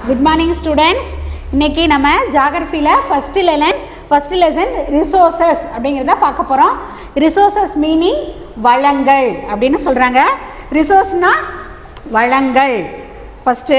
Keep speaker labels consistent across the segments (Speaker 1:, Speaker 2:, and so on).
Speaker 1: good morning students இன்னைக்கு நம்ம ஜாகிரஃபியில் first lesson first lesson resources அப்படிங்கிறத பார்க்க போகிறோம் ரிசோர்சஸ் மீனிங் வளங்கள் அப்படின்னு சொல்கிறாங்க ரிசோர்ஸ்னா வளங்கள் first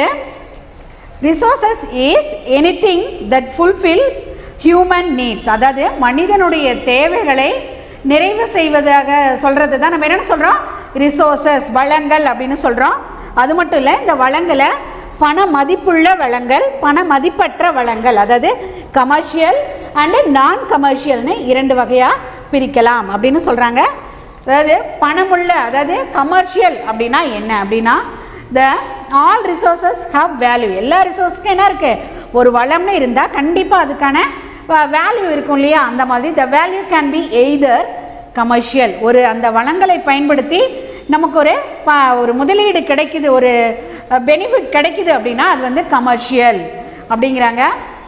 Speaker 1: resources is anything that fulfils human needs அதாவது மனிதனுடைய தேவைகளை நிறைவு செய்வதாக சொல்கிறது தான் நம்ம என்ன சொல்கிறோம் ரிசோர்சஸ் வளங்கள் அப்படின்னு சொல்கிறோம் அது மட்டும் இல்லை இந்த வளங்களை பண மதிப்புள்ள வளங்கள் பண மதிப்பற்ற வளங்கள் அதாவது கமர்ஷியல் அண்டு நான் கமர்ஷியல்னு இரண்டு வகையாக பிரிக்கலாம் அப்படின்னு சொல்கிறாங்க அதாவது பணமுள்ள அதாவது கமர்ஷியல் அப்படின்னா என்ன அப்படின்னா the all resources have value எல்லா ரிசோர்ஸ்க்கும் என்ன இருக்குது ஒரு வளம்னு இருந்தால் கண்டிப்பாக அதுக்கான வேல்யூ இருக்கும் இல்லையா அந்த மாதிரி the value can be either commercial ஒரு அந்த வளங்களை பயன்படுத்தி நமக்கு ஒரு ப ஒரு முதலீடு கிடைக்குது ஒரு பெனிஃபிட் கிடைக்குது அப்படின்னா அது வந்து கமர்ஷியல் அப்படிங்கிறாங்க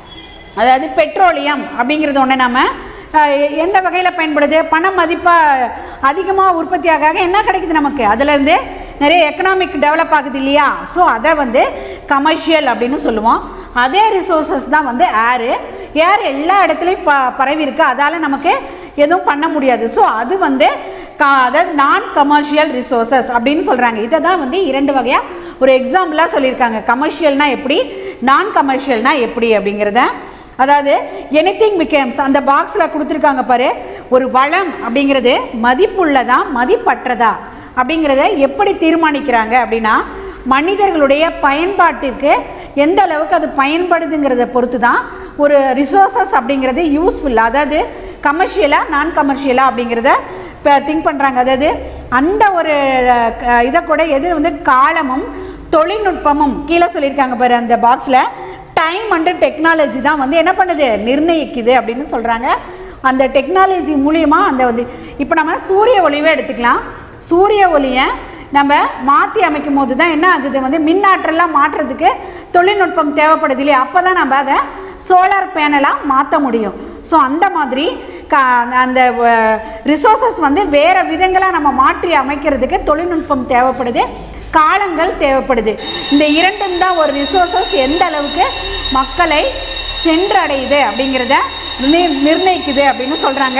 Speaker 1: அதாவது பெட்ரோலியம் அப்படிங்கிறது ஒன்று நம்ம அஹ், எந்த வகையில் பயன்படுது பண மதிப்பாக அதிகமாக உற்பத்தி ஆக ஆக என்ன கிடைக்குது நமக்கு அதுலேருந்து நிறைய எக்கனாமிக் டெவலப் ஆகுது இல்லையா ஸோ அதை வந்து கமர்ஷியல் அப்படின்னு சொல்லுவோம் அதே ரிசோர்சஸ் தான் வந்து ஏரு ஏர் எல்லா இடத்துலையும் ப பரவி இருக்கு அதால் நமக்கு எதுவும் பண்ண முடியாது ஸோ அது வந்து க அதாவது நான் கமர்ஷியல் ரிசோர்சஸ் அப்படின்னு சொல்கிறாங்க இதை தான் வந்து இரண்டு வகையாக ஒரு எக்ஸாம்பிளாக சொல்லியிருக்காங்க கமர்ஷியல்னா எப்படி நான் கமர்ஷியல்னா எப்படி அப்படிங்கிறத அதாவது எனிதிங் பிகேம்ஸ் அந்த பாக்ஸில் கொடுத்துருக்காங்க பாரு ஒரு வளம் அப்படிங்கிறது மதிப்புள்ளதா மதிப்பற்றதா அப்படிங்கிறத எப்படி தீர்மானிக்கிறாங்க அப்படின்னா மனிதர்களுடைய பயன்பாட்டிற்கு எந்த அளவுக்கு அது பயன்படுதுங்கிறத பொறுத்து தான் ஒரு ரிசோர்சஸ் அப்படிங்கிறது யூஸ்ஃபுல் அதாவது கமர்ஷியலாக நான் கமர்ஷியலாக அப்படிங்கிறத இப்போ திங்க் பண்ணுறாங்க அதாவது அந்த ஒரு அஹ், இதை கூட எது வந்து காலமும் தொழில்நுட்பமும் கீழே சொல்லியிருக்காங்க பாரு அந்த பாக்ஸில் டைம் அண்டு டெக்னாலஜி தான் வந்து என்ன பண்ணுது நிர்ணயிக்குது அப்படின்னு சொல்கிறாங்க அந்த டெக்னாலஜி மூலியமாக அந்த வந்து இப்போ நம்ம சூரிய ஒளிவே எடுத்துக்கலாம் சூரிய ஒளியை நம்ம மாற்றி அமைக்கும் போது தான் என்ன ஆகுது வந்து மின் ஆற்றலாம் மாற்றுறதுக்கு தொழில்நுட்பம் தேவைப்படுது இல்லையா அப்போ தான் நம்ம அதை சோலார் பேனலாக மாற்ற முடியும் ஸோ அந்த மாதிரி க அந்த ரிசோர்சஸ் வந்து வேறு விதங்களாக நம்ம மாற்றி அமைக்கிறதுக்கு தொழில்நுட்பம் தேவைப்படுது காலங்கள் தேவைப்படுது இந்த இரண்டும் தான் ஒரு ரிசோர்சஸ் எந்த அளவுக்கு மக்களை சென்றடையுது அப்படிங்கிறத நிர்- நிர்ணயிக்குது அப்படின்னு சொல்கிறாங்க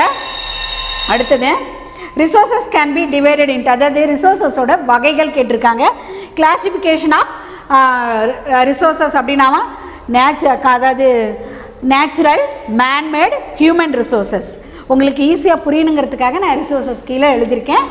Speaker 1: அடுத்தது resources can be divided into அதாவது ரிசோர்சஸோட வகைகள் கேட்டிருக்காங்க கிளாசிஃபிகேஷன் ஆஃப் ரிசோர்சஸ் அப்படின்னாவா நேச்ச அதாவது நேச்சுரல் மேன்மேட் ஹியூமன் ரிசோர்சஸ் உங்களுக்கு ஈஸியாக புரியணுங்கிறதுக்காக நான் ரிசோர்சஸ் கீழே எழுதியிருக்கேன்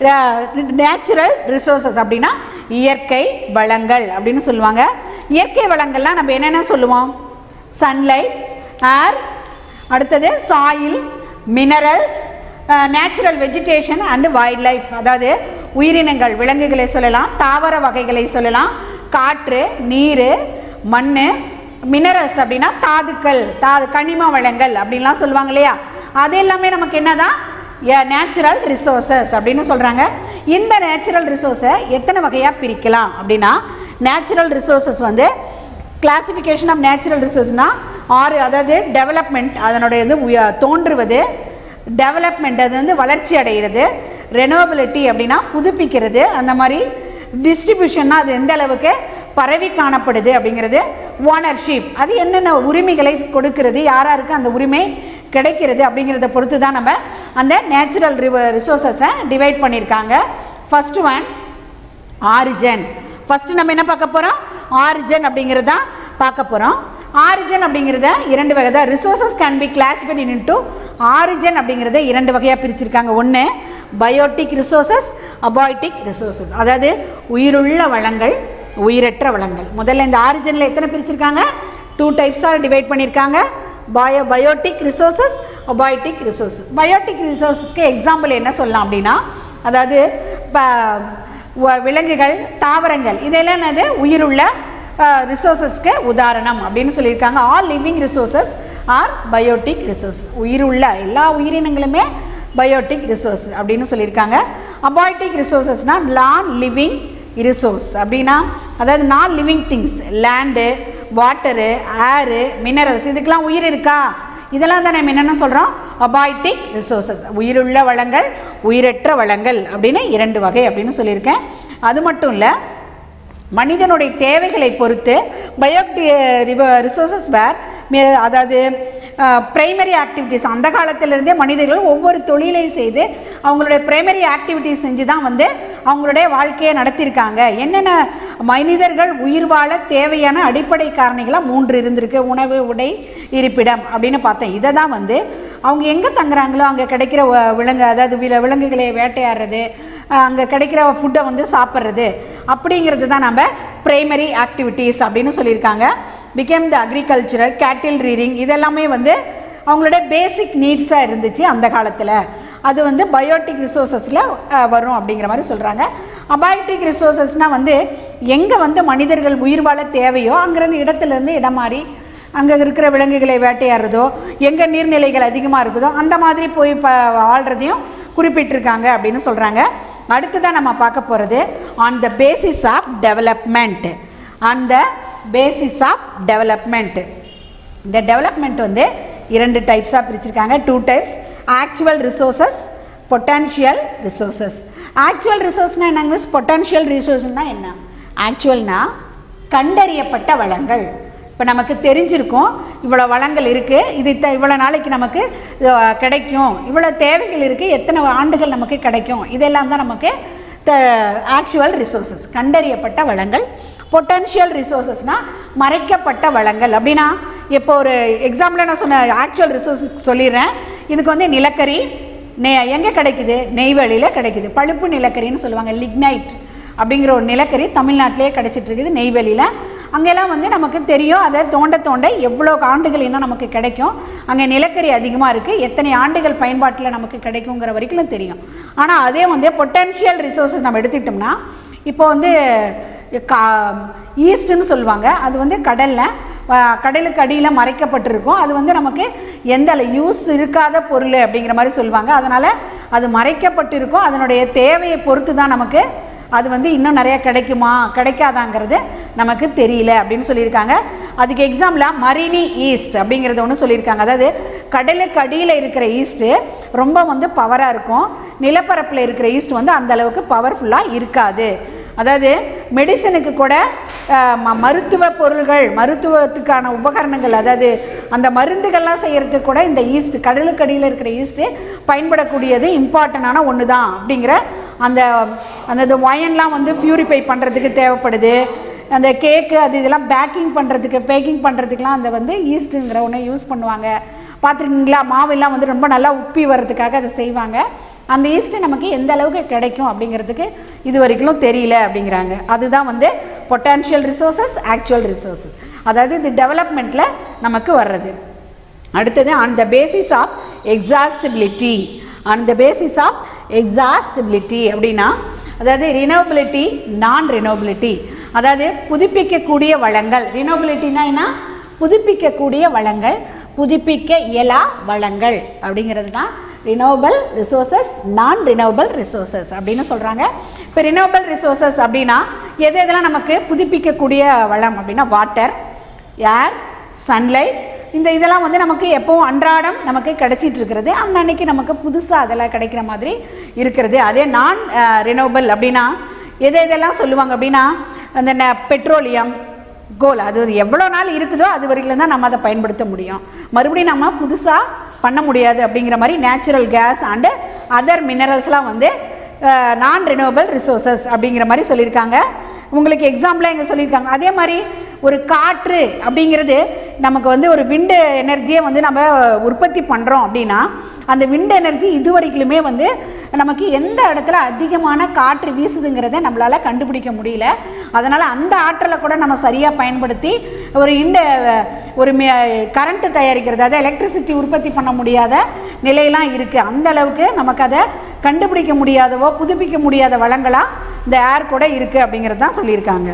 Speaker 1: நேச்சுரல் ரிசோர்சஸ் அப்படின்னா இயற்கை வளங்கள் அப்படின்னு சொல்லுவாங்க இயற்கை வளங்கள்லாம் நம்ம என்னென்ன சொல்லுவோம் சன்லைட் ஏர் அடுத்தது soil minerals natural vegetation and wildlife அதாவது உயிரினங்கள் விலங்குகளை சொல்லலாம் தாவர வகைகளை சொல்லலாம் காற்று நீர் மண் மினரல்ஸ் அப்படின்னா தாதுக்கள் தாது கனிம வளங்கள் அப்படின்லாம் சொல்லுவாங்க இல்லையா அது எல்லாமே நமக்கு என்னதான் நேச்சுரல் ரிசோர்சஸ் அப்படின்னு சொல்கிறாங்க இந்த நேச்சுரல் ரிசோர்ஸை எத்தனை வகையாக பிரிக்கலாம் அப்படின்னா நேச்சுரல் ரிசோர்சஸ் வந்து கிளாசிஃபிகேஷன் ஆஃப் நேச்சுரல் ரிசோர்ஸ்னால் ஆறு அதாவது டெவலப்மெண்ட் அதனுடைய இது உய- தோன்றுவது டெவலப்மெண்ட் அது வந்து வளர்ச்சி அடைகிறது ரெனோபிலிட்டி அப்படின்னா புதுப்பிக்கிறது அந்த மாதிரி டிஸ்ட்ரிபியூஷன்னா அது எந்த அளவுக்கு பரவி காணப்படுது அப்படிங்கிறது ஓனர்ஷிப் அது என்னென்ன உரிமைகளை கொடுக்கிறது யாராருக்கு அந்த உரிமை கிடைக்கிறது அப்படிங்கிறத பொறுத்து தான் நம்ம அந்த நேச்சுரல் ரிசோர்ஸஸை டிவைட் பண்ணியிருக்காங்க ஃபர்ஸ்ட் ஒன் ஆரிஜன் ஃபர்ஸ்ட் நம்ம என்ன பார்க்க போகிறோம் ஆரிஜன் அப்படிங்கிறத பார்க்க போகிறோம் ஆரிஜன் அப்படிங்கிறத இரண்டு வகை தான் resources can be classified into origin அப்படிங்கிறத இரண்டு வகையாக பிரிச்சிருக்காங்க ஒன்று பயோட்டிக் ரிசோர்சஸ் அபாய்டிக் ரிசோர்சஸ் அதாவது உயிருள்ள வளங்கள் உயிரற்ற வளங்கள் முதல்ல இந்த ஆரிஜனில் எத்தனை பிரிச்சிருக்காங்க டூ டைப்ஸாக டிவைட் பண்ணியிருக்காங்க bio biotic resources abiotic resources biotic ரிசோர்சஸ்க்கு எக்ஸாம்பிள் என்ன சொல்லலாம் அப்படின்னா அதாவது இப்போ வ- விலங்குகள் தாவரங்கள் இதெல்லாம் என்னது உயிருள்ள ரிசோர்சஸ்க்கு உதாரணம் அப்படின்னு சொல்லியிருக்காங்க all living resources are biotic resource உயிருள்ள எல்லா உயிரினங்களுமே பயோட்டிக் ரிசோர்ஸ் அப்படின்னு சொல்லியிருக்காங்க அபாய்டிக் ரிசோர்சஸ்னால் நான் லிவிங் ரிசோர்ஸ் அப்படின்னா அதாவது non living things land water air minerals இதுக்கெல்லாம் உயிர் இருக்கா இதெல்லாம் தான் நம்ம என்னென்ன சொல்கிறோம் அபாய்டிக் ரிசோர்சஸ் உயிருள்ள வளங்கள் உயிரற்ற வளங்கள் அப்படின்னு இரண்டு வகை அப்படின்னு சொல்லியிருக்கேன் அது மட்டும் இல்லை மனிதனுடைய தேவைகளை பொறுத்து பயோக்டி ரிசோர்சஸ் வேர் அதாவது பிரைமரி ஆக்டிவிட்டீஸ் அந்த காலத்திலிருந்தே மனிதர்கள் ஒவ்வொரு தொழிலை செய்து அவங்களுடைய பிரைமரி ஆக்டிவிட்டீஸ் செஞ்சு தான் வந்து அவங்களுடைய வாழ்க்கையை நடத்தியிருக்காங்க என்னென்ன மனிதர்கள் உயிர் வாழ தேவையான அடிப்படை காரணிகளாக மூன்று இருந்திருக்கு உணவு உடை இருப்பிடம் அப்படின்னு பார்த்தேன் இதை தான் வந்து அவங்க எங்கே தங்குறாங்களோ அங்கே கிடைக்கிற வ- விலங்கு அதாவது வில விலங்குகளை வேட்டையாடுறது அங்கே கிடைக்கிற ஃபுட்டை வந்து சாப்பிட்றது அப்படிங்கிறது தான் நம்ம பிரைமரி ஆக்டிவிட்டீஸ் அப்படின்னு சொல்லியிருக்காங்க பிகேம் த அக்ரிகல்ச்சரல் கேட்டில் ரீரிங் இதெல்லாமே வந்து அவங்களோட பேசிக் நீட்ஸாக இருந்துச்சு அந்த காலத்தில் அது வந்து பயோட்டிக் ரிசோர்ஸஸில் வரும் அப்படிங்கிற மாதிரி சொல்கிறாங்க அபாயோட்டிக் ரிசோர்ஸஸ்னால் வந்து எங்கே வந்து மனிதர்கள் உயிர் வாழ தேவையோ அங்கேருந்து இடத்துலேருந்து இடம் மாறி அங்கே இருக்கிற விலங்குகளை வேட்டையாடுறதோ எங்கே நீர்நிலைகள் அதிகமாக இருக்குதோ அந்த மாதிரி போய் ப ஆள்றதையும் குறிப்பிட்டிருக்காங்க அப்படின்னு சொல்கிறாங்க அடுத்ததான் நம்ம பார்க்க போகிறது on the basis of development on the basis of development இந்த டெவலப்மெண்ட் வந்து இரண்டு டைப்ஸாக பிரிச்சிருக்காங்க two types actual resources potential resources actual ரிசோர்ஸ்னால் என்னங்க பொட்டன்ஷியல் ரிசோர்ஸ்னால் என்ன ஆக்சுவல்னா கண்டறியப்பட்ட வளங்கள் இப்போ நமக்கு தெரிஞ்சிருக்கும் இவ்வளோ வளங்கள் இருக்குது இது த இவ்வளோ நாளைக்கு நமக்கு இது, கிடைக்கும் இவ்வளோ தேவைகள் இருக்குது எத்தனை ஆண்டுகள் நமக்கு கிடைக்கும் இதெல்லாம் தான் நமக்கு த ஆக்சுவல் ரிசோர்சஸ் கண்டறியப்பட்ட வளங்கள் பொட்டன்ஷியல் ரிசோர்சஸ்னால் மறைக்கப்பட்ட வளங்கள் அப்படின்னா இப்போ ஒரு எக்ஸாம்பிள் நான் சொன்ன ஆக்சுவல் ரிசோர்ஸஸ் சொல்லிடுறேன் இதுக்கு வந்து நிலக்கரி நெ எங்கே கிடைக்குது நெய்வேலியில் கிடைக்குது பழுப்பு நிலக்கரின்னு சொல்லுவாங்க லிக்னைட் அப்படிங்கிற ஒரு நிலக்கரி தமிழ்நாட்டிலே கிடைச்சிட்டு இருக்குது நெய்வேலியில் அங்கெல்லாம் வந்து நமக்கு தெரியும் அதை தோண்ட தோண்ட எவ்வளோ ஆண்டுகள் இன்னும் நமக்கு கிடைக்கும் அங்கே நிலக்கரி அதிகமாக இருக்குது எத்தனை ஆண்டுகள் பயன்பாட்டில் நமக்கு கிடைக்குங்கிற வரைக்கும் தெரியும் ஆனால் அதே வந்து பொட்டன்ஷியல் ரிசோர்ஸஸ் நம்ம எடுத்துக்கிட்டோம்னா இப்போ வந்து கா ஈஸ்ட்டுன்னு சொல்லுவாங்க அது வந்து கடலில் கடலுக்கு அடியில் மறைக்கப்பட்டிருக்கும் அது வந்து நமக்கு எந்த யூஸ் இருக்காத பொருள் அப்படிங்கிற மாதிரி சொல்லுவாங்க அதனால் அது மறைக்கப்பட்டிருக்கும் அதனுடைய தேவையை பொறுத்து தான் நமக்கு அது வந்து இன்னும் நிறைய கிடைக்குமா கிடைக்காதாங்கிறது நமக்கு தெரியல அப்படின்னு சொல்லியிருக்காங்க அதுக்கு எக்ஸாம்பிளாக மரினி ஈஸ்ட் அப்படிங்கிறது ஒன்று சொல்லியிருக்காங்க அதாவது கடலுக்கு அடியில் இருக்கிற ஈஸ்ட்டு ரொம்ப வந்து பவராக இருக்கும் நிலப்பரப்பில் இருக்கிற ஈஸ்ட் வந்து அந்த அளவுக்கு பவர்ஃபுல்லாக இருக்காது அதாவது மெடிசனுக்கு கூட அஹ், ம- மருத்துவ பொருள்கள் மருத்துவத்துக்கான உபகரணங்கள் அதாவது அந்த மருந்துகள்லாம் செய்கிறதுக்கு கூட இந்த ஈஸ்ட் கடலுக்கு அடியில் இருக்கிற ஈஸ்ட்டு பயன்படக்கூடியது இம்பார்ட்டண்டான ஒன்று தான் அப்படிங்கிற அந்த அந்த ஒயன்லாம் வந்து பியூரிஃபை பண்ணுறதுக்கு தேவைப்படுது அந்த கேக்கு அது இதெல்லாம் பேக்கிங் பண்ணுறதுக்கு பேக்கிங் பண்ணுறதுக்குலாம் அந்த வந்து ஈஸ்ட்டுங்கிற ஒன்று யூஸ் பண்ணுவாங்க பார்த்துருக்கீங்களா மாவெல்லாம் வந்து ரொம்ப நல்லா உப்பி வர்றதுக்காக அதை செய்வாங்க அந்த ஈஸ்ட்டு நமக்கு எந்த அளவுக்கு கிடைக்கும் அப்படிங்கிறதுக்கு இது வரைக்கும் தெரியல அப்படிங்கிறாங்க அதுதான் வந்து பொட்டான்ஷியல் ரிசோர்சஸ் ஆக்சுவல் ரிசோர்சஸ் அதாவது இது டெவலப்மெண்ட்டில் நமக்கு வர்றது அடுத்தது on the basis of exhaustibility on the basis of exhaustibility அப்படின்னா அதாவது ரினோபிலிட்டி நான் ரினோபிலிட்டி அதாவது புதுப்பிக்கக்கூடிய வளங்கள் ரினோபிலிட்டினா என்ன புதுப்பிக்கக்கூடிய வளங்கள் புதுப்பிக்க இயலா வளங்கள் அப்படிங்கிறது தான் renewable resources non renewable resources அப்படின்னு சொல்கிறாங்க இப்போ ரினோவபிள் ரிசோர்சஸ் அப்படின்னா எது எதெல்லாம் நமக்கு புதுப்பிக்கக்கூடிய வளம் அப்படின்னா வாட்டர் ஏர் சன்லைட் இந்த இதெல்லாம் வந்து நமக்கு எப்போவும் அன்றாடம் நமக்கு கிடைச்சிட்டு இருக்கிறது அந்த அன்னைக்கு நமக்கு புதுசாக அதெல்லாம் கிடைக்கிற மாதிரி இருக்கிறது அதே நான் ரினோவபிள் அப்படின்னா எது எதெல்லாம் சொல்லுவாங்க அப்படின்னா அந்த ந- பெட்ரோலியம் கோல் அது வந்து எவ்வளோ நாள் இருக்குதோ அது வரைக்கும் தான் நம்ம அதை பயன்படுத்த முடியும் மறுபடியும் நம்ம புதுசாக பண்ண முடியாது அப்படிங்கிற மாதிரி நேச்சுரல் கேஸ் அண்டு அதர் மினரல்ஸ்லாம் வந்து நான் ரினோவபிள் ரிசோர்சஸ் அப்படிங்கிற மாதிரி சொல்லியிருக்காங்க உங்களுக்கு எக்ஸாம்பிளாக இங்கே சொல்லியிருக்காங்க அதே மாதிரி ஒரு காற்று அப்படிங்கிறது நமக்கு வந்து ஒரு விண்டு எனர்ஜியை வந்து நம்ம உற்பத்தி பண்ணுறோம் அப்படின்னா அந்த விண்டு எனர்ஜி இது வரைக்குமே வந்து நமக்கு எந்த இடத்துல அதிகமான காற்று வீசுதுங்கிறத நம்மளால் கண்டுபிடிக்க முடியல அதனால் அந்த ஆற்றலை கூட நம்ம சரியாக பயன்படுத்தி ஒரு இந்த ஒரு கரண்ட்டு தயாரிக்கிறது அதாவது எலக்ட்ரிசிட்டி உற்பத்தி பண்ண முடியாத நிலையெல்லாம் இருக்குது அந்த அளவுக்கு நமக்கு அதை கண்டுபிடிக்க முடியாதவோ புதுப்பிக்க முடியாத வளங்களாக இந்த ஏர் கூட இருக்குது அப்படிங்கிறது தான் சொல்லியிருக்காங்க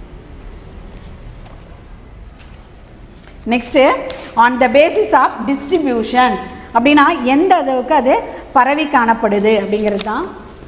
Speaker 1: next on the basis of distribution அப்படின்னா எந்த அளவுக்கு அது பரவி காணப்படுது அப்படிங்கிறது தான்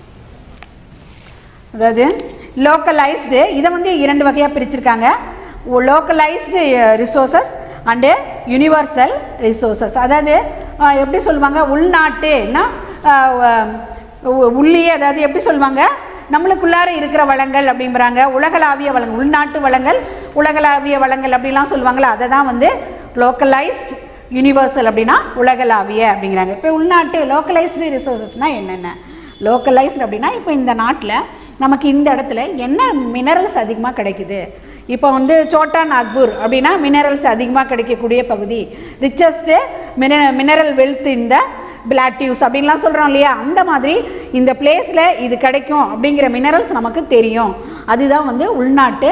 Speaker 1: அதாவது லோக்கலைஸ்டு இதை வந்து இரண்டு வகையாக பிரிச்சிருக்காங்க localised resources and universal resources அதாவது அஹ், எப்படி சொல்லுவாங்க உள்நாட்டுன்னா அஹ், உ- உள்ளே அதாவது எப்படி சொல்லுவாங்க நம்மளுக்குள்ளார இருக்கிற வளங்கள் அப்படிங்கிறாங்க உலகளாவிய வளங்கள் உள்நாட்டு வளங்கள் உலகளாவிய வளங்கள் அப்படிலாம் சொல்லுவாங்களா அதை தான் வந்து லோக்கலைஸ்ட் யூனிவர்சல் அப்படின்னா உலகளாவிய அப்படிங்கிறாங்க இப்போ உள்நாட்டு லோக்கலைஸ்டு ரிசோர்ஸஸ்னால் என்னென்ன லோக்கலைஸ்டு அப்படின்னா இப்போ இந்த நாட்டில் நமக்கு இந்த இடத்துல என்ன மினரல்ஸ் அதிகமாக கிடைக்குது இப்போ வந்து சோட்டா நாக்பூர் அப்படின்னா மினரல்ஸ் அதிகமாக கிடைக்கக்கூடிய பகுதி ரிச்சஸ்ட்டு மின மினரல் வெல்த் இந்த பிளாட்டிவ்ஸ் அப்படின்லாம் சொல்கிறோம் இல்லையா அந்த மாதிரி இந்த பிளேஸில் இது கிடைக்கும் அப்படிங்கிற மினரல்ஸ் நமக்கு தெரியும் அதுதான் வந்து உள்நாட்டு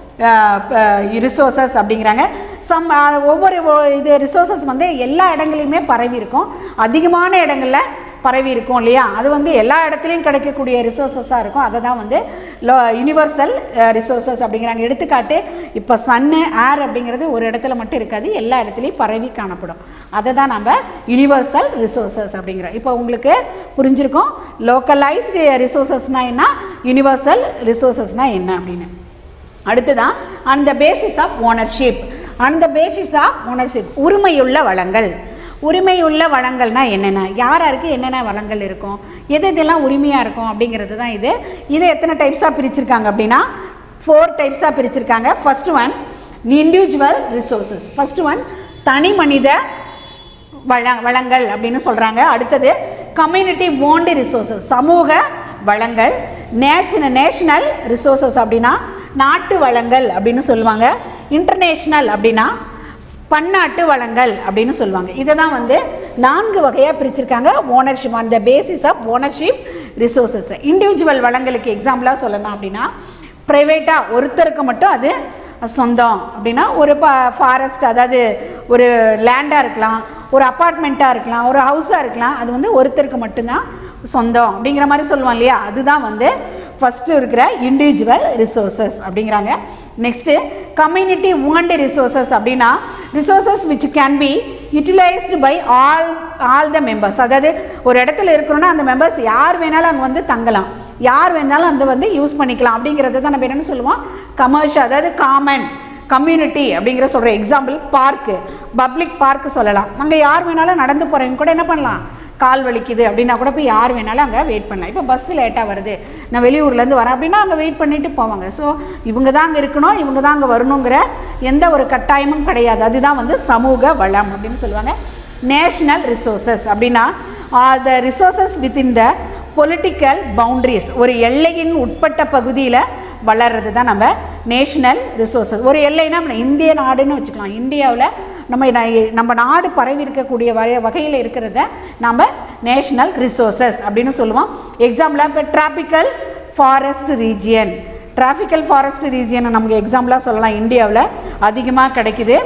Speaker 1: ரிசோர்சஸ் அப்படிங்கிறாங்க சம் ஒவ்வொரு ஒ- இது ரிசோர்சஸ் வந்து எல்லா இடங்களையுமே பரவி இருக்கும் அதிகமான இடங்களில் பரவி இருக்கும் இல்லையா அது வந்து எல்லா இடத்துலையும் கிடைக்கக்கூடிய ரிசோர்ஸஸாக இருக்கும் அதை தான் வந்து லோ யூனிவர்சல் ரிசோர்சஸ் அப்படிங்கிறாங்க எடுத்துக்காட்டு இப்போ சன்னு ஏர் அப்படிங்கிறது ஒரு இடத்துல மட்டும் இருக்காது எல்லா இடத்துலையும் பரவி காணப்படும் அதை தான் நம்ம யூனிவர்சல் ரிசோர்சஸ் அப்படிங்கிறோம் இப்போ உங்களுக்கு புரிஞ்சிருக்கும் லோக்கலைஸ்டு ரிசோர்சஸ்னால் என்ன யூனிவர்சல் ரிசோர்சஸ்னால் என்ன அப்படின்னு அடுத்ததான் அந்த பேசிஸ் ஆஃப் ஓனர்ஷிப் அந்த பேசிஸ் ஆஃப் ஓனர்ஷிப் உரிமையுள்ள வளங்கள் உரிமையுள்ள வளங்கள்னா என்னென்ன யார் யாருக்கு என்னென்ன வளங்கள் இருக்கும் எது எதெல்லாம் உரிமையாக இருக்கும் அப்படிங்கிறது தான் இது இதை எத்தனை டைப்ஸாக பிரிச்சிருக்காங்க அப்படின்னா ஃபோர் டைப்ஸாக பிரிச்சிருக்காங்க first one individual resources first one தனி மனித வள வளங்கள் அப்படின்னு சொல்கிறாங்க அடுத்தது கம்யூனிட்டி ஓன்டு ரிசோர்சஸ் சமூக வளங்கள் நேஷன நேஷனல் ரிசோர்சஸ் அப்படின்னா நாட்டு வளங்கள் அப்படின்னு சொல்லுவாங்க இன்டர்நேஷ்னல் அப்படின்னா பன்னாட்டு வளங்கள் அப்படின்னு சொல்லுவாங்க இதை தான் வந்து நான்கு வகையாக பிரிச்சிருக்காங்க ஓனர்ஷிப் அந்த basis of ownership resources individual வளங்களுக்கு எக்ஸாம்பிளாக சொல்லணும் அப்படின்னா ப்ரைவேட்டாக ஒருத்தருக்கு மட்டும் அது சொந்தம் அப்படின்னா ஒரு ஃபாரஸ்ட் அதாவது ஒரு லேண்டாக இருக்கலாம் ஒரு அப்பார்ட்மெண்ட்டாக இருக்கலாம் ஒரு ஹவுஸாக இருக்கலாம் அது வந்து ஒருத்தருக்கு மட்டும்தான் சொந்தம் அப்படிங்கிற மாதிரி சொல்லுவோம் இல்லையா அதுதான் வந்து ஃபஸ்ட்டு இருக்கிற இண்டிவிஜுவல் ரிசோர்சஸ் அப்படிங்கிறாங்க நெக்ஸ்ட்டு கம்யூனிட்டி ஓன்டு ரிசோர்சஸ் அப்படின்னா resources which can be utilised by all all the members அதாவது ஒரு இடத்துல இருக்கிறோன்னா அந்த மெம்பர்ஸ் யார் வேணாலும் அங்கே வந்து தங்கலாம் யார் வேணாலும் அந்த வந்து யூஸ் பண்ணிக்கலாம் அப்படிங்கிறத தான் நம்ம என்னென்னு சொல்லுவோம் கமர்ஷியல் அதாவது காமன் கம்யூனிட்டி அப்படிங்கிற சொல்கிற எக்ஸாம்பிள் பார்க்கு பப்ளிக் பார்க்கு சொல்லலாம் அங்கே யார் வேணாலும் நடந்து போகிறவங்க கூட என்ன பண்ணலாம் கால் வலிக்குது அப்படின்னா கூட போய் யார் வேணாலும் அங்கே வெயிட் பண்ணலாம் இப்போ பஸ் லேட்டாக வருது நான் வெளியூர்லேருந்து வரேன் அப்படின்னா அங்கே வெயிட் பண்ணிட்டு போவாங்க ஸோ இவங்க தான் அங்கே இருக்கணும் இவங்க தான் அங்கே வரணுங்கிற எந்த ஒரு கட்டாயமும் கிடையாது அதுதான் வந்து சமூக வளம் அப்படின்னு சொல்லுவாங்க நேஷ்னல் ரிசோர்சஸ் அப்படின்னா the resources within the political boundaries ஒரு எல்லையின் உட்பட்ட பகுதியில் வளர்றது தான் நம்ம நேஷ்னல் ரிசோர்சஸ் ஒரு எல்லைனா நம்ம இந்திய நாடுன்னு வச்சுக்கலாம் இந்தியாவில் நம்ம ந- நம்ம நாடு பரவி இருக்கக்கூடிய வகை வகையில் இருக்கிறத நம்ம நேஷ்னல் ரிசோர்சஸ் அப்படின்னு சொல்லுவோம் எக்ஸாம்பிளாக இப்போ tropical forest region tropical forest ரீஜியனை நமக்கு எக்ஸாம்பிளாக சொல்லலாம் இந்தியாவில் அதிகமாக கிடைக்குது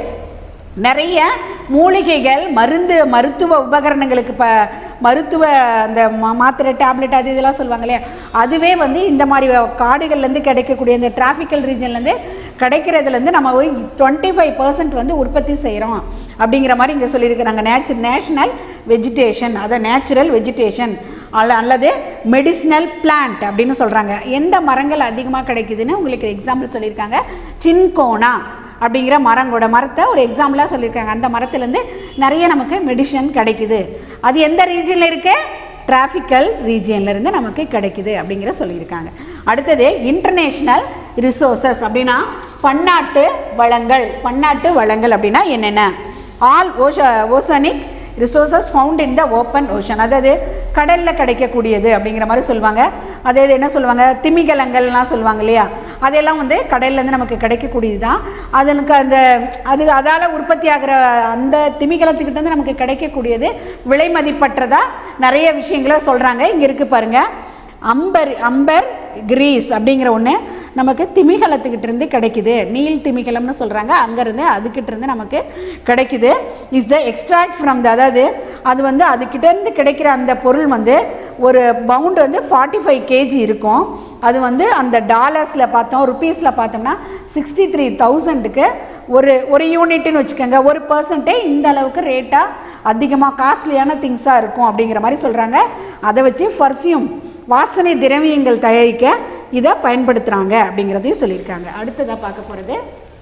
Speaker 1: நிறைய மூலிகைகள் மருந்து மருத்துவ உபகரணங்களுக்கு இப்போ மருத்துவ அந்த மா- மாத்திரை டேப்லெட் அது இதெல்லாம் சொல்லுவாங்க இல்லையா அதுவே வந்து இந்த மாதிரி காடுகள்லேருந்து கிடைக்கக்கூடிய இந்த டிராஃபிக்கல் ரீஜன்லேருந்து கிடைக்கிறதுலேருந்து நம்ம ஒரு டுவெண்ட்டி ஃபைவ் பர்சன்ட் வந்து உற்பத்தி செய்கிறோம் அப்படிங்கிற மாதிரி இங்கே சொல்லியிருக்கிறாங்க நேச்சு நேஷ்னல் வெஜிடேஷன் அதை நேச்சுரல் வெஜிடேஷன் அல்ல அல்லது மெடிசினல் பிளான்ட் அப்படின்னு சொல்கிறாங்க எந்த மரங்கள் அதிகமாக கிடைக்குதுன்னு உங்களுக்கு எக்ஸாம்பிள் சொல்லியிருக்காங்க சின்கோனா அப்படிங்கிற மரங்களோட மரத்தை ஒரு எக்ஸாம்பிளாக சொல்லியிருக்காங்க அந்த மரத்துலேருந்து நிறைய நமக்கு மெடிசன் கிடைக்குது அது எந்த ரீஜனில் இருக்கு டிராஃபிக்கல் ரீஜியன்லேருந்து நமக்கு கிடைக்குது அப்படிங்கிற சொல்லியிருக்காங்க அடுத்தது இன்டர்நேஷ்னல் ரிசோர்சஸ் அப்படின்னா பன்னாட்டு வளங்கள் பன்னாட்டு வளங்கள் அப்படின்னா என்னென்ன ஆல் ஓஷ oceanic resources found in the open ocean அதாவது கடலில் கிடைக்கக்கூடியது அப்படிங்கிற மாதிரி சொல்லுவாங்க அதே இது என்ன சொல்லுவாங்க திமிங்கலங்கள்லாம் சொல்லுவாங்க இல்லையா அதெல்லாம் வந்து கடல்லேருந்து நமக்கு கிடைக்கக்கூடியது தான் அதனுக்கு அந்த அது அதால் உற்பத்தி ஆகிற அந்த திமிங்கலத்துக்கிட்ட இருந்து நமக்கு கிடைக்கக்கூடியது விலை மதிப்பற்றதா நிறைய விஷயங்களை சொல்கிறாங்க இங்கே இருக்குது பாருங்கள் அம்பர் அம்பர் கிரீஸ் அப்படிங்கிற ஒன்று நமக்கு திமிங்கலத்துக்கிட்ட இருந்து கிடைக்குது நீல் திமிங்கலம்னு சொல்கிறாங்க அங்கேருந்து அதுக்கிட்ட இருந்து நமக்கு கிடைக்குது is the extract from the அதாவது அது வந்து அதுக்கிட்ட இருந்து கிடைக்கிற அந்த பொருள் வந்து ஒரு பவுண்ட் வந்து ஃபார்ட்டி ஃபைவ் கேஜி இருக்கும் அது வந்து அந்த டாலர்ஸில் பார்த்தோம் ருபீஸில் பார்த்தோம்னா சிக்ஸ்டி த்ரீ தௌசண்ட்டுக்கு ஒரு ஒரு யூனிட்னு வச்சுக்கோங்க ஒரு பர்சன்ட்டே இந்த அளவுக்கு ரேட்டாக அதிகமாக காஸ்ட்லியான திங்ஸாக இருக்கும் அப்படிங்கிற மாதிரி சொல்கிறாங்க அதை வச்சு பர்ஃப்யூம் வாசனை திரவியங்கள் தயாரிக்க இதை பயன்படுத்துகிறாங்க அப்படிங்கிறதையும் சொல்லியிருக்காங்க அடுத்ததாக பார்க்க போகிறது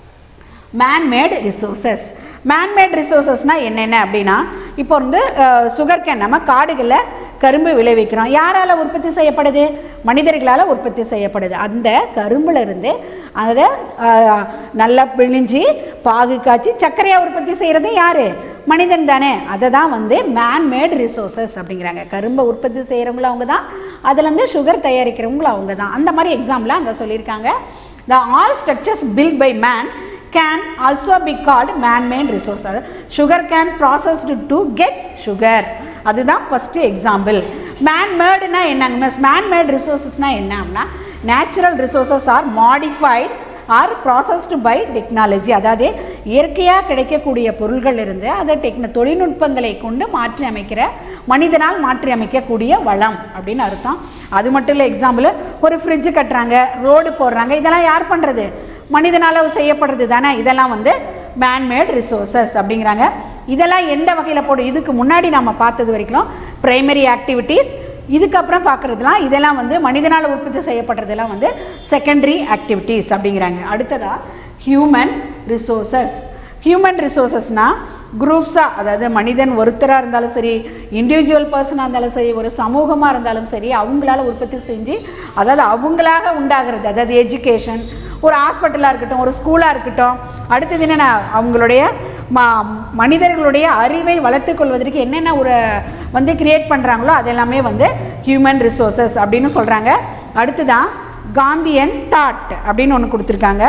Speaker 1: மேன்மேட் ரிசோர்சஸ் மேன்மேட் ரிசோர்சஸ்னால் என்னென்ன அப்படின்னா இப்போ வந்து சுகர் கேன் நம்ம காடுகளில் கரும்பு விளைவிக்கிறோம் யாரால் உற்பத்தி செய்யப்படுது மனிதர்களால் உற்பத்தி செய்யப்படுது அந்த கரும்புல இருந்து அதை ஆஹ், நல்லா பிழிஞ்சு பாகு காய்ச்சி சர்க்கரையாக உற்பத்தி செய்கிறது யார் மனிதன் தானே அதை தான் வந்து மேன்மேட் ரிசோர்சஸ் அப்படிங்கிறாங்க கரும்பை உற்பத்தி செய்கிறவங்களும் அவங்க தான் அதுலேருந்து சுகர் தயாரிக்கிறவங்களும் அவங்க தான் அந்த மாதிரி எக்ஸாம்பிளாக அங்கே சொல்லியிருக்காங்க the all structures built by man can also be called manmade resources sugar cane processed to get sugar அதுதான் ஃபஸ்ட்டு எக்ஸாம்பிள் மேன்மேடுனா என்னங்க மிஸ் மேன்மேட் ரிசோர்ஸஸ்னால் என்ன அப்படின்னா natural resources are modified or processed by technology அதாவது இயற்கையாக கிடைக்கக்கூடிய பொருள்கள் இருந்து அதை டெக்ன தொழில்நுட்பங்களை கொண்டு மாற்றி அமைக்கிற மனிதனால் மாற்றி அமைக்கக்கூடிய வளம் அப்படின்னு அர்த்தம் அது மட்டும் இல்லை எக்ஸாம்பிள் ஒரு ஃப்ரிட்ஜ் கட்டுறாங்க ரோடு போடுறாங்க இதெல்லாம் யார் பண்ணுறது மனிதனால் செய்யப்படுறது தானே இதெல்லாம் வந்து மேன்மேட் ரிசோர்சஸ் அப்படிங்கிறாங்க இதெல்லாம் எந்த வகையில் போடும் இதுக்கு முன்னாடி நம்ம பார்த்தது வரைக்கும் பிரைமரி ஆக்டிவிட்டீஸ் இதுக்கப்புறம் பார்க்குறதுலாம் இதெல்லாம் வந்து மனிதனால் உற்பத்தி செய்யப்படுறதெல்லாம் வந்து செகண்டரி ஆக்டிவிட்டீஸ் அப்படிங்கிறாங்க அடுத்ததாக ஹியூமன் ரிசோர்சஸ் ஹியூமன் ரிசோர்சஸ்னால் குரூப்ஸாக அதாவது மனிதன் ஒருத்தராக இருந்தாலும் சரி இண்டிவிஜுவல் பர்சனாக இருந்தாலும் சரி ஒரு சமூகமாக இருந்தாலும் சரி அவங்களால உற்பத்தி செஞ்சு அதாவது அவங்களாக உண்டாகிறது அதாவது எஜுகேஷன் ஒரு ஹாஸ்பிட்டலாக இருக்கட்டும் ஒரு ஸ்கூலாக இருக்கட்டும் அடுத்தது என்னென்ன அவங்களுடைய ம மனிதர்களுடைய அறிவை வளர்த்துக் கொள்வதற்கு என்னென்ன ஒரு வந்து கிரியேட் பண்ணுறாங்களோ அது எல்லாமே வந்து ஹியூமன் ரிசோர்சஸ் அப்படின்னு சொல்கிறாங்க அடுத்ததான் காந்தியன் தாட் அப்படின்னு ஒன்று கொடுத்துருக்காங்க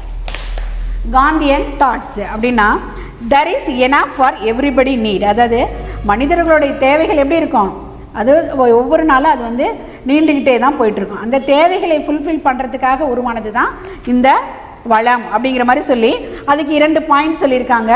Speaker 1: காந்தியன் தாட்ஸ் அப்படின்னா there is enough for everybody need அதாவது மனிதர்களுடைய தேவைகள் எப்படி இருக்கும் அது ஒ- ஒவ்வொரு நாளும் அது வந்து நீண்டுக்கிட்டே தான் போயிட்டுருக்கும் அந்த தேவைகளை ஃபுல்ஃபில் பண்ணுறதுக்காக உருவானது தான் இந்த வளம் அப்படிங்கிற மாதிரி சொல்லி அதுக்கு இரண்டு பாயிண்ட் சொல்லியிருக்காங்க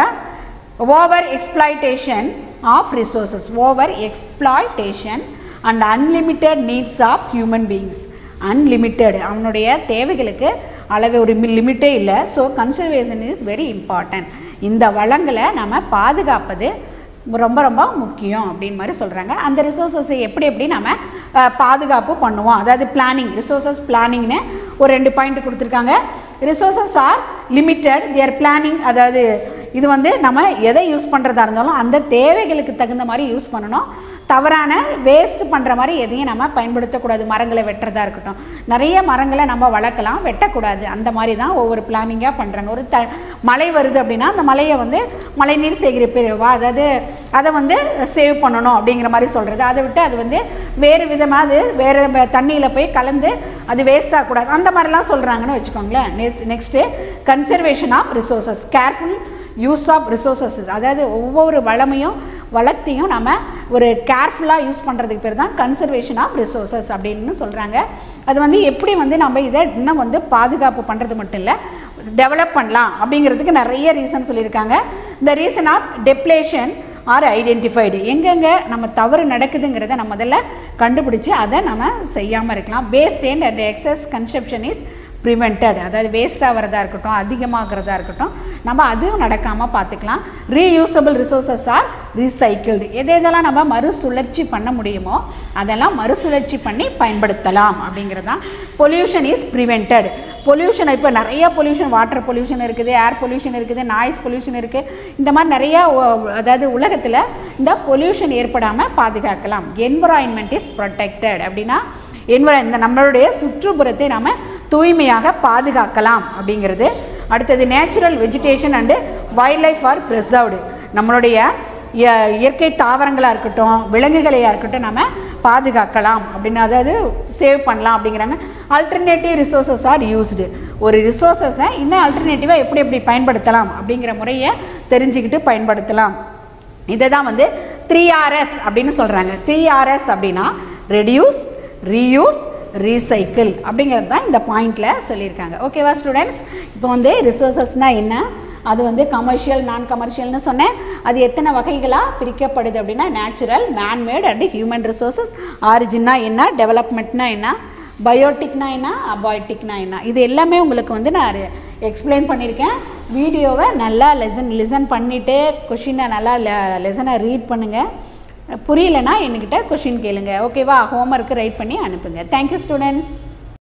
Speaker 1: over exploitation of resources over exploitation and unlimited needs of human beings unlimited அவனுடைய தேவைகளுக்கு அளவு ஒரு லிமிட்டே இல்லை so conservation is very important இந்த வளங்களை நம்ம பாதுகாப்பது ரொம்ப ரொம்ப முக்கியம் அப்படின்னு மாதிரி சொல்கிறாங்க அந்த ரிசோர்ஸஸை எப்படி எப்படி நம்ம அஹ், பாதுகாப்பு பண்ணுவோம் அதாவது பிளானிங் ரிசோர்சஸ் பிளானிங்னு ஒரு ரெண்டு பாயிண்ட் கொடுத்துருக்காங்க resources are limited there planning அதாவது இது வந்து நம்ம எதை யூஸ் பண்ணுறதா இருந்தாலும் அந்த தேவைகளுக்கு தகுந்த மாதிரி யூஸ் பண்ணணும் தவறான வேஸ்ட் பண்ணுற மாதிரி எதையும் நம்ம பயன்படுத்தக்கூடாது மரங்களை வெட்டுறதா இருக்கட்டும் நிறைய மரங்களை நம்ம வளர்க்கலாம் வெட்டக்கூடாது அந்த மாதிரி தான் ஒவ்வொரு பிளானிங்காக பண்ணுறாங்க ஒரு த மழை வருது அப்படின்னா அந்த மலையை வந்து மழைநீர் சேகரிப்பு வா அதாவது அதை வந்து சேவ் பண்ணணும் அப்படிங்கிற மாதிரி சொல்கிறது அதை விட்டு அது வந்து வேறு விதமாக அது வேறு தண்ணியில் போய் கலந்து அது வேஸ்ட் ஆகக்கூடாது அந்த மாதிரிலாம் சொல்கிறாங்கன்னு வச்சுக்கோங்களேன் next conservation of resources careful use of resources அதாவது ஒவ்வொரு வளமையும் வளத்தையும் நம்ம ஒரு கேர்ஃபுல்லாக யூஸ் பண்ணுறதுக்கு பேர் தான் கன்சர்வேஷன் ஆஃப் ரிசோர்சஸ் அப்படின்னு சொல்கிறாங்க அது வந்து எப்படி வந்து நம்ம இதை இன்னும் வந்து பாதுகாப்பு பண்ணுறது மட்டும் இல்லை டெவலப் பண்ணலாம் அப்படிங்கிறதுக்கு நிறைய ரீசன் சொல்லியிருக்காங்க இந்த reason of depletion are identified எங்கெங்கே நம்ம தவறு நடக்குதுங்கிறத நம்ம முதல்ல கண்டுபிடிச்சி அதை நம்ம செய்யாமல் இருக்கலாம் waste and and excess consumption is prevented அதாவது வேஸ்ட்டாக வரதா இருக்கட்டும் அதிகமாகிறதா இருக்கட்டும் நம்ம அதுவும் நடக்காமல் பார்த்துக்கலாம் ரீயூசபிள் ரிசோர்சஸ் ஆர் ரீசைக்கிள்டு எது எதெல்லாம் நம்ம மறுசுழற்சி பண்ண முடியுமோ அதெல்லாம் மறுசுழற்சி பண்ணி பயன்படுத்தலாம் அப்படிங்கிறது தான் பொல்யூஷன் இஸ் ப்ரிவெண்டட் பொல்யூஷன் இப்போ நிறைய பொல்யூஷன் வாட்டர் பொல்யூஷன் இருக்குது ஏர் பொல்யூஷன் இருக்குது நாய்ஸ் பொல்யூஷன் இருக்குது இந்த மாதிரி நிறைய ஒ- அதாவது உலகத்தில் இந்த பொல்யூஷன் ஏற்படாமல் பாதுகாக்கலாம் என்விரான்மெண்ட் இஸ் ப்ரொடெக்டட் அப்படின்னா என்விரா இந்த நம்மளுடைய சுற்றுப்புறத்தை நாம் தூய்மையாக பாதுகாக்கலாம் அப்படிங்கிறது அடுத்தது natural vegetation and wildlife are preserved நம்மளுடைய இய- இயற்கை தாவரங்களாக இருக்கட்டும் விலங்குகளையாக இருக்கட்டும் நம்ம பாதுகாக்கலாம் அப்படின்னு அதாவது சேவ் பண்ணலாம் அப்படிங்கிறாங்க அல்டர்னேட்டிவ் ரிசோர்சஸ் ஆர் யூஸ்டு ஒரு ரிசோர்ஸஸை இன்னும் அல்டர்னேட்டிவாக எப்படி எப்படி பயன்படுத்தலாம் அப்படிங்கிற முறையை தெரிஞ்சுக்கிட்டு பயன்படுத்தலாம் இதை தான் வந்து த்ரீ ஆர்எஸ் அப்படின்னு சொல்கிறாங்க த்ரீ ஆர்எஸ் அப்படின்னா ரெடியூஸ் ரீயூஸ் ரீசைக்கிள் அப்படிங்கிறது தான் இந்த பாயிண்டில் சொல்லியிருக்காங்க ஓகேவா ஸ்டூடெண்ட்ஸ் இப்போ வந்து ரிசோர்ஸஸ்னால் என்ன அது வந்து கமர்ஷியல் நான் கமர்ஷியல்னு சொன்னேன் அது எத்தனை வகைகளாக பிரிக்கப்படுது அப்படின்னா natural manmade and human resources ஆரிஜின்னா என்ன டெவலப்மெண்ட்னா என்ன பயோட்டிக்னா என்ன அபாயோட்டிக்னா என்ன இது எல்லாமே உங்களுக்கு வந்து நான் எக்ஸ்பிளைன் பண்ணியிருக்கேன் வீடியோவை நல்லா லெசன் லிசன் பண்ணிவிட்டு கொஷினை நல்லா லெசனை ரீட் பண்ணுங்கள் புரியலனா என்கிட்ட கொஷின் கேளுங்க ஓகேவா ஹோம்ஒர்க்கு ரைட் பண்ணி அனுப்புங்க தேங்க்யூ ஸ்டூடெண்ட்ஸ்